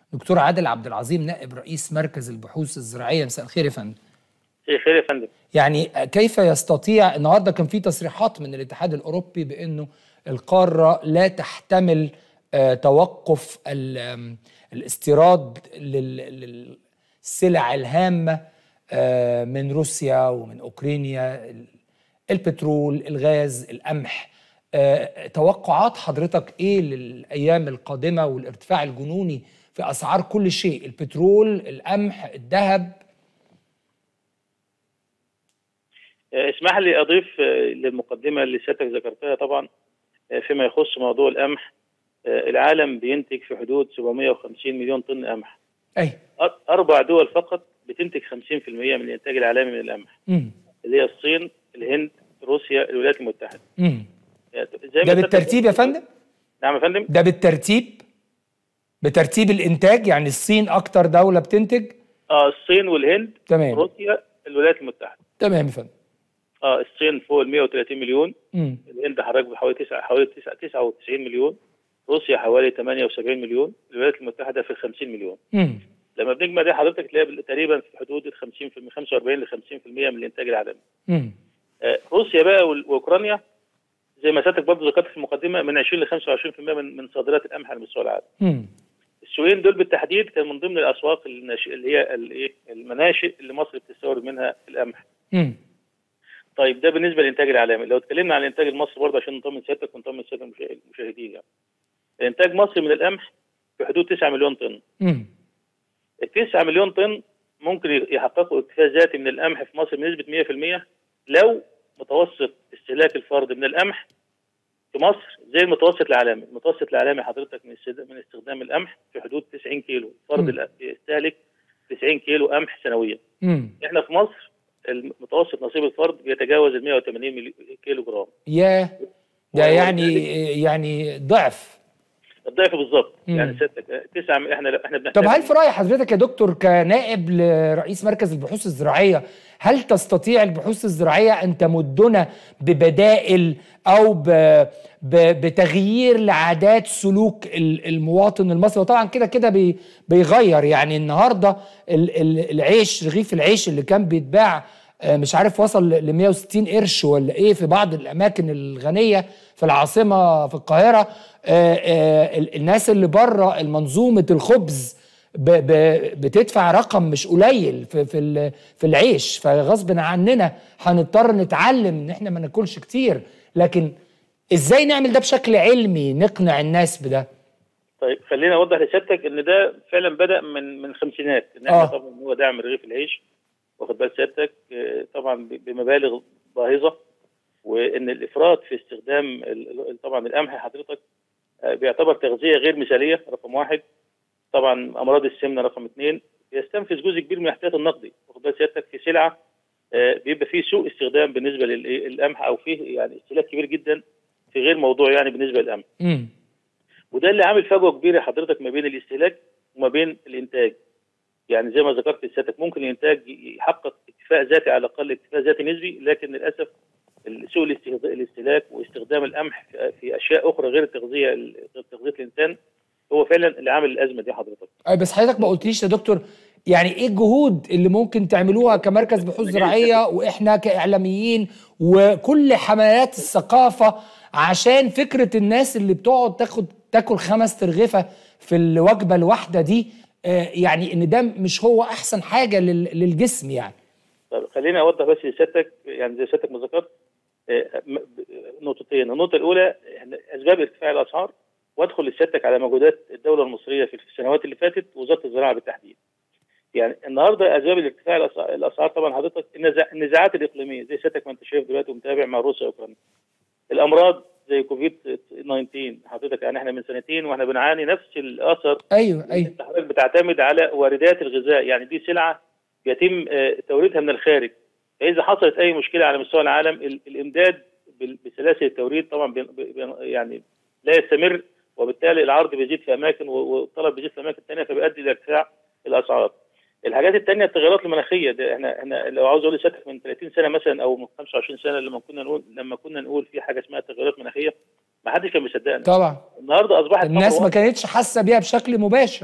دكتور عادل عبد العظيم نائب رئيس مركز البحوث الزراعيه مساء الخير يا فندم خير يا فندم يعني كيف يستطيع النهارده كان في تصريحات من الاتحاد الاوروبي بانه القاره لا تحتمل آه، توقف ال- آم، الاستيراد لل- للسلع الهامه آه، من روسيا ومن اوكرانيا ال- البترول الغاز القمح آه، توقعات حضرتك ايه للايام القادمه والارتفاع الجنوني في اسعار كل شيء البترول القمح الذهب آه، اسمح لي اضيف آه، للمقدمه اللي سيادتك ذكرتها طبعا آه، فيما يخص موضوع القمح آه، العالم بينتج في حدود 750 مليون طن قمح اي أر- اربع دول فقط بتنتج 50% من الانتاج العالمي من القمح امم اللي هي الصين الهند روسيا الولايات المتحده امم يعني زي ده ما بالترتيب يا فندم نعم يا فندم ده بالترتيب بترتيب الانتاج يعني الصين اكتر دوله بتنتج اه الصين والهند تمام روسيا الولايات المتحده تمام يا فندم اه الصين فوق ال 130 مليون امم الهند حضرتك بحوالي 9 حوالي 9 99 مليون روسيا حوالي 78 مليون الولايات المتحده في 50 مليون امم لما بنجمع ده حضرتك تلاقي بال- تقريبا في حدود ال 50 من 45 ل 50% من الانتاج العالمي امم آه، روسيا بقى وال- واوكرانيا زي ما سيادتك برضه ذكرت في المقدمه من 20 ل 25% من من صادرات القمح على مستوى العالم امم السوقين دول بالتحديد كان من ضمن الاسواق الناشئ اللي هي الايه المناشئ اللي مصر بتستورد منها القمح امم طيب ده بالنسبه للانتاج العالمي لو اتكلمنا عن الانتاج المصري برضه عشان نطمن سيادتك ونطمن الساده المشا- المشاهدين يعني الانتاج مصري من القمح في حدود 9 مليون طن امم ال 9 مليون طن ممكن يحققوا اكتفاء ذاتي من القمح في مصر بنسبه 100% لو متوسط استهلاك الفرد من القمح في مصر زي المتوسط العالمي، المتوسط العالمي حضرتك من استخدام من استخدام القمح في حدود 90 كيلو، فرد مم. الأ- يستهلك 90 كيلو قمح سنويا. امم احنا في مصر المتوسط نصيب الفرد بيتجاوز ال 180 ملي- كيلو جرام. يا ده وهو يعني يعني ضعف الضعف بالظبط مم. يعني سيادتك تسعه احنا احنا طب بنحتاج هل في رأي حضرتك يا دكتور كنائب لرئيس مركز البحوث الزراعية هل تستطيع البحوث الزراعية أن تمدنا ببدائل أو ب... ب... بتغيير لعادات سلوك ال- المواطن المصري وطبعا كده كده بي... بيغير يعني النهاردة ال... ال... العيش رغيف العيش اللي كان بيتباع آه، مش عارف وصل ل 160 قرش ولا ايه في بعض الاماكن الغنيه في العاصمه في القاهره آه، آه، ال- الناس اللي بره المنظومه الخبز ب ب بتدفع رقم مش قليل في في ال- في العيش فغصب عننا هنضطر نتعلم ان احنا ما ناكلش كتير لكن ازاي نعمل ده بشكل علمي نقنع الناس بده طيب خليني اوضح لسيادتك ان ده فعلا بدا من من الخمسينات ان احنا آه. طبعا هو دعم رغيف العيش واخد بال سيادتك آه، طبعا ب- بمبالغ باهظه وان الافراط في استخدام ال- ال- طبعا القمح حضرتك آه، بيعتبر تغذيه غير مثاليه رقم واحد طبعا امراض السمنه رقم اثنين يستنفذ جزء كبير من الاحتياط النقدي واخد بال سيادتك في سلعه آه، بيبقى فيه سوء استخدام بالنسبه للقمح او فيه يعني استهلاك كبير جدا في غير موضوع يعني بالنسبه للقمح امم وده اللي عامل فجوه كبيره حضرتك ما بين الاستهلاك وما بين الانتاج يعني زي ما ذكرت لسيادتك ممكن الانتاج يحقق اكتفاء ذاتي على الاقل اكتفاء ذاتي نسبي لكن للاسف سوء الاستهد- الاستهلاك واستخدام القمح في- في اشياء اخرى غير التغذيه غير تغذيه الانسان هو فعلا اللي عامل الازمه دي حضرتك أي بس حضرتك ما قلتليش يا دكتور يعني ايه الجهود اللي ممكن تعملوها كمركز بحوث زراعيه واحنا كاعلاميين وكل حملات الثقافه عشان فكره الناس اللي بتقعد تاخد تاكل خمس ترغفه في الوجبه الواحده دي آه، يعني ان ده مش هو احسن حاجه لل- للجسم يعني طب خليني اوضح بس لسيادتك يعني زي سيادتك ما ذكرت آه، م- ب- نقطتين النقطه الاولى إحنا اسباب ارتفاع الاسعار وادخل لسيادتك على مجهودات الدوله المصريه في السنوات اللي فاتت ووزاره الزراعه بالتحديد. يعني النهارده اسباب الارتفاع الأسع- الاسعار طبعا حضرتك النزا- النزاعات الاقليميه زي سيادتك ما انت شايف دلوقتي ومتابع مع روسيا واوكرانيا. الامراض زي كوفيد 19 حضرتك يعني احنا من سنتين واحنا بنعاني نفس الاثر ايوه ايوه انت حضرتك بتعتمد على واردات الغذاء يعني دي سلعه يتم آه، توريدها من الخارج فاذا حصلت اي مشكله على مستوى العالم ال- الامداد بال- بسلاسل التوريد طبعا بين- بين- يعني لا يستمر وبالتالي العرض بيزيد في اماكن و- والطلب بيزيد في اماكن ثانيه فبيؤدي الى ارتفاع الاسعار. الحاجات الثانيه التغيرات المناخيه ده احنا احنا لو عاوز اقول لسيادتك من 30 سنه مثلا او من 25 سنه لما كنا نقول لما كنا نقول في حاجه اسمها تغيرات مناخيه ما حدش كان مصدقنا طبعا النهارده اصبحت الناس أمر ما كانتش حاسه بيها بشكل مباشر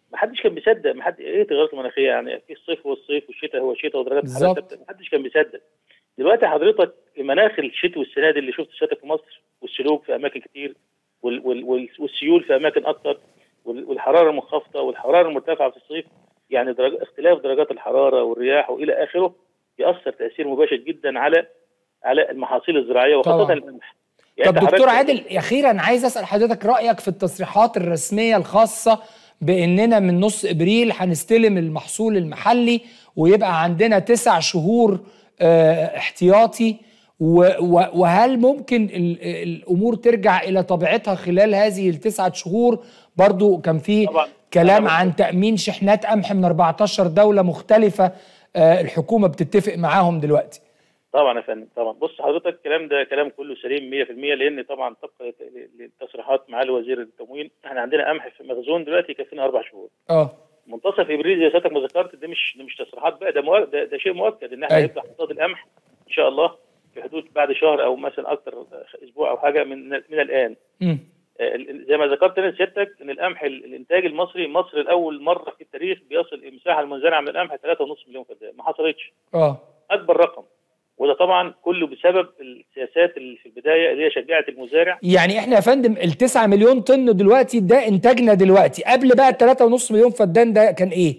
ما حدش كان بيصدق ما حد ايه التغيرات المناخيه يعني في الصيف هو الصيف والشتاء هو الشتاء ودرجات الحراره بالظبط. ثابته ما حدش كان بيصدق دلوقتي حضرتك مناخ الشتاء والسنه دي اللي شفت الشتاء في مصر والسلوك في اماكن كتير وال وال وال والسيول في اماكن اكتر وال- والحراره المنخفضه والحراره المرتفعه في الصيف يعني درج اختلاف درجات الحراره والرياح والى اخره ياثر تاثير مباشر جدا على على المحاصيل الزراعيه وخاصه طبعاً. القمح طب أنت دكتور حضرتك- عادل اخيرا عايز اسال حضرتك رايك في التصريحات الرسميه الخاصه باننا من نص ابريل هنستلم المحصول المحلي ويبقى عندنا تسع شهور آه، احتياطي و- و- وهل ممكن ال- الامور ترجع الى طبيعتها خلال هذه التسعه شهور برضو كان في طبعاً. كلام طبعاً. عن تامين شحنات قمح من 14 دوله مختلفه آه، الحكومه بتتفق معاهم دلوقتي طبعا يا فندم طبعا بص حضرتك الكلام ده كلام كله سليم 100% لان طبعا طبقا للتصريحات معالي وزير التموين احنا عندنا قمح في مخزون دلوقتي يكفينا اربع شهور اه منتصف ابريل زي سيادتك ما ذكرت ده مش ده مش تصريحات بقى ده مؤ... ده, ده شيء مؤكد ان احنا أيوة. هنفتح حصاد القمح ان شاء الله في حدود بعد شهر او مثلا اكتر اسبوع او حاجه من من الان مم. آه، ال- زي ما ذكرت انا سيادتك ان القمح ال- الانتاج المصري مصر لاول مره في التاريخ بيصل المساحه المنزرعه من القمح 3.5 مليون فدان ما حصلتش اه اكبر رقم وده طبعا كله بسبب السياسات اللي في البدايه اللي هي شجعت المزارع يعني احنا يا فندم التسعة مليون طن دلوقتي ده انتاجنا دلوقتي قبل بقى التلاتة ونص مليون فدان ده كان ايه؟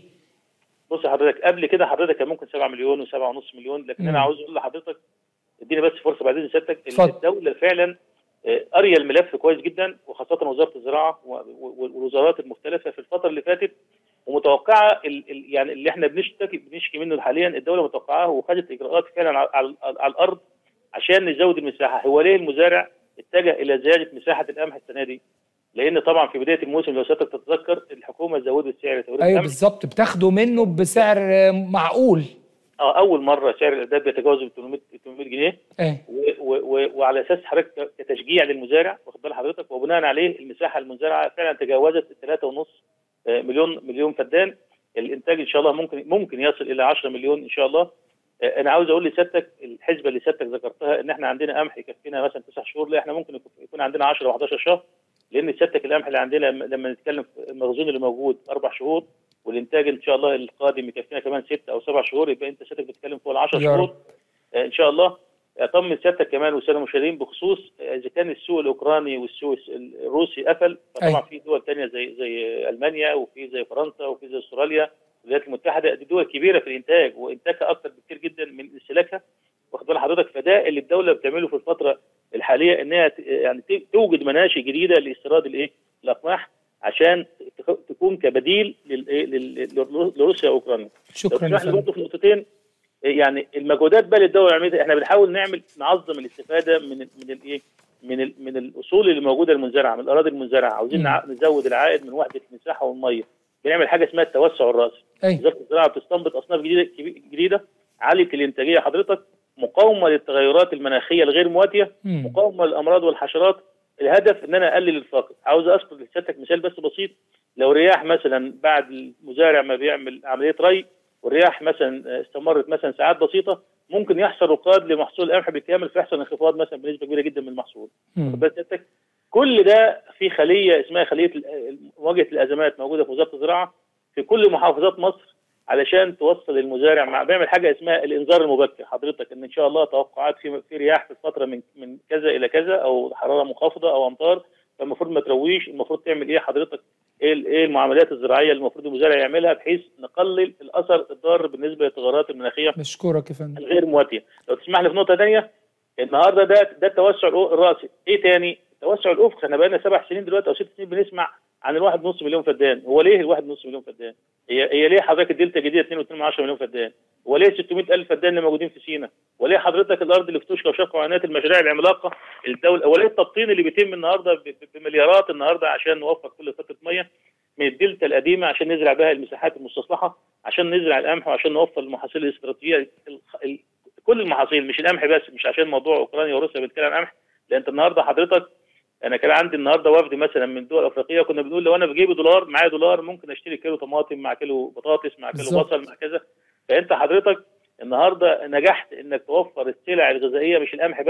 بص حضرتك قبل كده حضرتك كان ممكن 7 مليون و7 ونص مليون لكن مم. انا عاوز اقول لحضرتك اديني بس فرصه بعدين سيادتك اتفضل. الدوله فعلا آه، قاريه الملف كويس جدا وخاصه وزاره الزراعه و- و- والوزارات المختلفه في الفتره اللي فاتت ومتوقعه ال ال يعني اللي احنا بنشتكي بنشكي منه حاليا الدوله متوقعاه وخدت اجراءات فعلا على, على, على الارض عشان نزود المساحه هو ليه المزارع اتجه الى زياده مساحه القمح السنه دي؟ لان طبعا في بدايه الموسم لو سيادتك تتذكر الحكومه زودت سعر توريد ايوه القمح بالظبط بتاخدوا منه بسعر آه، معقول اه اول مره سعر الاعداد بيتجاوز ال 800 800 جنيه ايه و- و- و- وعلى اساس حضرتك كتشجيع للمزارع واخد بال حضرتك وبناء عليه المساحه المزرعه فعلا تجاوزت ال 3.5 آه، مليون مليون فدان الانتاج ان شاء الله ممكن ممكن يصل الى 10 مليون ان شاء الله آه، انا عاوز اقول لسيادتك الحسبه اللي سيادتك ذكرتها ان احنا عندنا قمح يكفينا مثلا 9 شهور لا احنا ممكن يكون- يكون عندنا 10 و11 شهر لان سيادتك القمح اللي عندنا لما- لما نتكلم في المخزون اللي موجود اربع شهور والانتاج ان شاء الله القادم يكفينا كمان ست او سبع شهور يبقى انت سيادتك بتتكلم فوق ال 10 يا رب. شهور آه، ان شاء الله اطمن سيادتك كمان والساده المشاهدين بخصوص آه، اذا كان السوق الاوكراني والسوق الروسي قفل فطبعا أيوة. في دول ثانيه زي زي المانيا وفي زي فرنسا وفي زي استراليا الولايات المتحده دي دول كبيره في الانتاج وانتاجها اكثر بكثير جدا من استهلاكها واخد بال حضرتك فده اللي الدوله بتعمله في الفتره الحاليه انها ت- يعني ت- توجد مناشئ جديده لاستيراد الايه؟ الاقماح عشان تخ- تكون كبديل للإيه؟ لل- لل- لروسيا واوكرانيا. لو شكرا يا تسمح لي فندم برضه في نقطتين يعني المجهودات بقى للدوله العالميه احنا بنحاول نعمل نعظم الاستفاده من ال من الايه من ال من الاصول اللي موجوده المنزرعه من الاراضي المنزرعه عاوزين مم. نع- نزود العائد من وحده المساحه والميه بنعمل حاجه اسمها التوسع الراسي ايه وزاره الزراعه بتستنبط اصناف جديده كبي- جديده عاليه الانتاجيه حضرتك مقاومه للتغيرات المناخيه الغير مواتيه مم. مقاومه للامراض والحشرات الهدف ان انا اقلل الفقر عاوز اذكر لسيادتك مثال بس بسيط لو رياح مثلا بعد المزارع ما بيعمل عمليه ري والرياح مثلا استمرت مثلا ساعات بسيطه ممكن يحصل رقاد لمحصول القمح بالكامل فيحصل انخفاض مثلا بنسبه كبيره جدا من المحصول مم. بس سيادتك كل ده في خليه اسمها خليه ال- مواجهه الازمات موجوده في وزاره الزراعه في كل محافظات مصر علشان توصل المزارع مع بيعمل حاجه اسمها الانذار المبكر حضرتك ان ان شاء الله توقعات في في رياح في الفتره من من كذا الى كذا او حراره منخفضه او امطار فالمفروض ما ترويش المفروض تعمل ايه حضرتك ايه ال- ايه المعاملات الزراعيه اللي المفروض المزارع يعملها بحيث نقلل الاثر الضار بالنسبه للتغيرات المناخيه بشكرك يا فندم الغير مواتيه لو تسمح لي في نقطه ثانيه النهارده ده ده التوسع الأو- الراسي ايه تاني التوسع الافقي احنا بقالنا سبع سنين دلوقتي او ست سنين بنسمع عن الواحد ونص مليون فدان هو ليه الواحد ونص مليون فدان هي هي ليه حضرتك الدلتا الجديده 2.2 مليون فدان هو ليه 600 الف فدان اللي موجودين في سينا وليه حضرتك الارض اللي في توشكا وشرق وعنات المشاريع العملاقه الدوله وليه التبطين اللي بيتم النهارده ب- ب- بمليارات النهارده عشان نوفر كل فتره ميه من الدلتا القديمه عشان نزرع بها المساحات المستصلحه عشان نزرع القمح وعشان نوفر المحاصيل الاستراتيجيه ال- ال- كل المحاصيل مش القمح بس مش عشان موضوع اوكرانيا وروسيا بنتكلم عن قمح لان انت النهارده حضرتك انا كان عندي النهارده وفد مثلا من دول افريقيه كنا بنقول لو انا بجيب دولار معايا دولار ممكن اشتري كيلو طماطم مع كيلو بطاطس مع كيلو بالظبط. بصل مع كذا فانت حضرتك النهارده نجحت انك توفر السلع الغذائيه مش القمح بس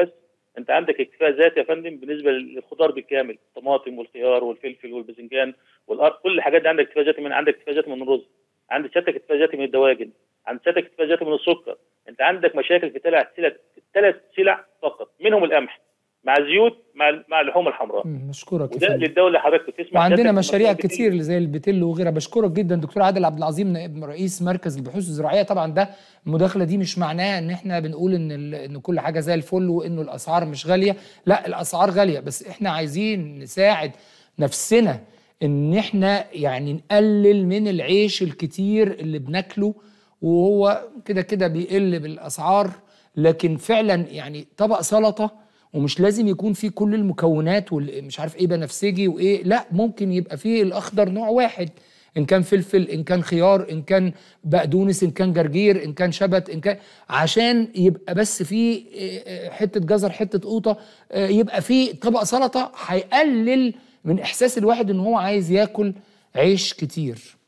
انت عندك اكتفاء ذاتي يا فندم بالنسبه للخضار بالكامل الطماطم والخيار والفلفل والباذنجان والارض كل الحاجات دي عندك اكتفاء ذاتي من عندك اكتفاء ذاتي من الرز عندك سيادتك اكتفاء ذاتي من الدواجن عندك سيادتك اكتفاء ذاتي من السكر انت عندك مشاكل في ثلاث سلع ثلاث سلع فقط منهم القمح مع الزيوت مع مع اللحوم الحمراء بشكرك وده للدوله حضرتك بتسمع وعندنا مشاريع كتير زي البتل وغيرها بشكرك جدا دكتور عادل عبد العظيم نائب رئيس مركز البحوث الزراعيه طبعا ده المداخله دي مش معناها ان احنا بنقول ان ان كل حاجه زي الفل وانه الاسعار مش غاليه لا الاسعار غاليه بس احنا عايزين نساعد نفسنا ان احنا يعني نقلل من العيش الكتير اللي بناكله وهو كده كده بيقل بالاسعار لكن فعلا يعني طبق سلطه ومش لازم يكون فيه كل المكونات ومش عارف ايه بنفسجي وايه لا ممكن يبقى فيه الاخضر نوع واحد ان كان فلفل ان كان خيار ان كان بقدونس ان كان جرجير ان كان شبت ان كان عشان يبقى بس فيه حته جزر حته قوطه يبقى فيه طبق سلطه هيقلل من احساس الواحد ان هو عايز ياكل عيش كتير